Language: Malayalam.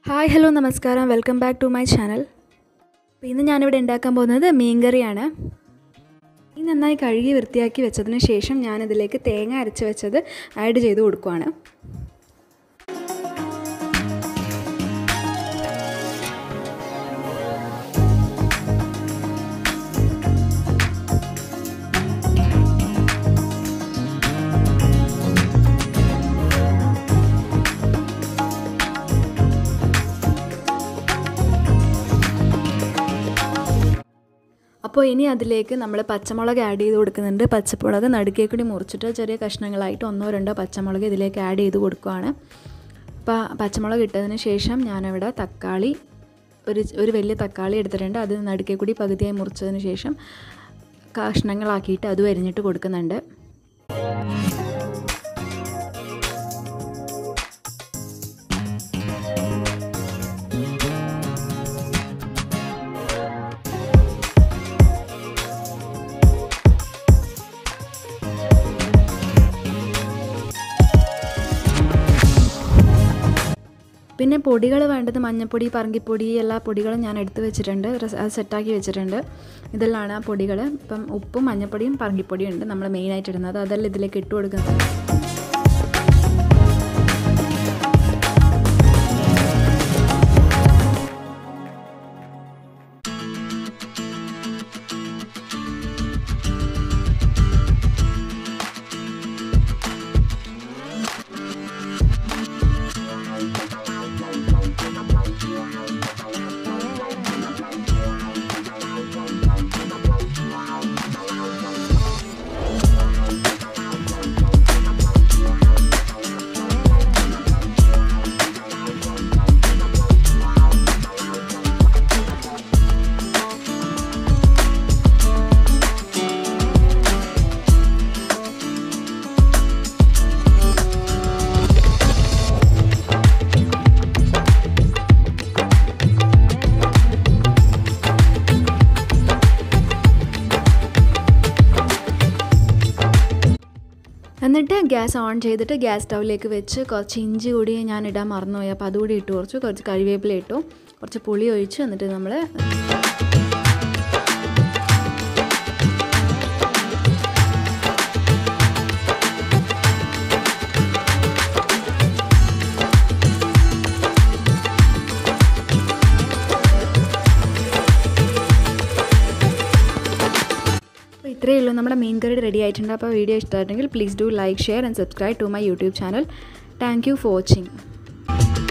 ഹായ് ഹലോ നമസ്കാരം welcome back to my channel അപ്പോൾ ഇന്ന് ഞാനിവിടെ ഉണ്ടാക്കാൻ പോകുന്നത് മീൻകറിയാണ് ഈ നന്നായി കഴുകി വൃത്തിയാക്കി വെച്ചതിന് ശേഷം ഞാനിതിലേക്ക് തേങ്ങ അരച്ച് വെച്ചത് ആഡ് ചെയ്ത് കൊടുക്കുവാണ് അപ്പോൾ ഇനി അതിലേക്ക് നമ്മൾ പച്ചമുളക് ആഡ് ചെയ്ത് കൊടുക്കുന്നുണ്ട് പച്ചമുളക് നടുക്കേ കൂടി മുറിച്ചിട്ട് ചെറിയ കഷ്ണങ്ങളായിട്ട് ഒന്നോ രണ്ടോ പച്ചമുളക് ഇതിലേക്ക് ആഡ് ചെയ്ത് കൊടുക്കുകയാണ് അപ്പോൾ പച്ചമുളക് ഇട്ടതിന് ശേഷം ഞാനിവിടെ തക്കാളി ഒരു ഒരു വലിയ തക്കാളി എടുത്തിട്ടുണ്ട് അത് നടുക്കേ കൂടി പകുതിയായി മുറിച്ചതിന് ശേഷം കഷ്ണങ്ങളാക്കിയിട്ട് അതും അരിഞ്ഞിട്ട് കൊടുക്കുന്നുണ്ട് പിന്നെ പൊടികൾ വേണ്ടത് മഞ്ഞൾപ്പൊടി പറങ്കിപ്പൊടി എല്ലാ പൊടികളും ഞാൻ എടുത്ത് വെച്ചിട്ടുണ്ട് അത് സെറ്റാക്കി വെച്ചിട്ടുണ്ട് ഇതെല്ലാം ആ പൊടികൾ ഇപ്പം ഉപ്പും മഞ്ഞൾപ്പൊടിയും പറങ്കിപ്പൊടിയും ഉണ്ട് നമ്മൾ മെയിനായിട്ട് ഇടുന്നത് അതെല്ലാം ഇതിലേക്ക് ഇട്ട് കൊടുക്കുന്നത് എന്നിട്ട് ഗ്യാസ് ഓൺ ചെയ്തിട്ട് ഗ്യാസ് സ്റ്റൗവിലേക്ക് വെച്ച് കുറച്ച് ഇഞ്ചി കൂടി ഞാൻ ഇടാൻ മറന്നുപോയി അപ്പോൾ അതുകൂടി ഇട്ട് കുറച്ച് കുറച്ച് കറിവേപ്പില ഇട്ടു കുറച്ച് പുളി ഒഴിച്ച് എന്നിട്ട് നമ്മൾ അപ്പോൾ ഇത്രയേ ഉള്ളൂ നമ്മുടെ മീൻ കറി റെഡി ആയിട്ടുണ്ട് അപ്പോൾ വീഡിയോ ഇഷ്ടമായിട്ടുണ്ടെങ്കിൽ please do like share and subscribe to my YouTube channel thank you for watching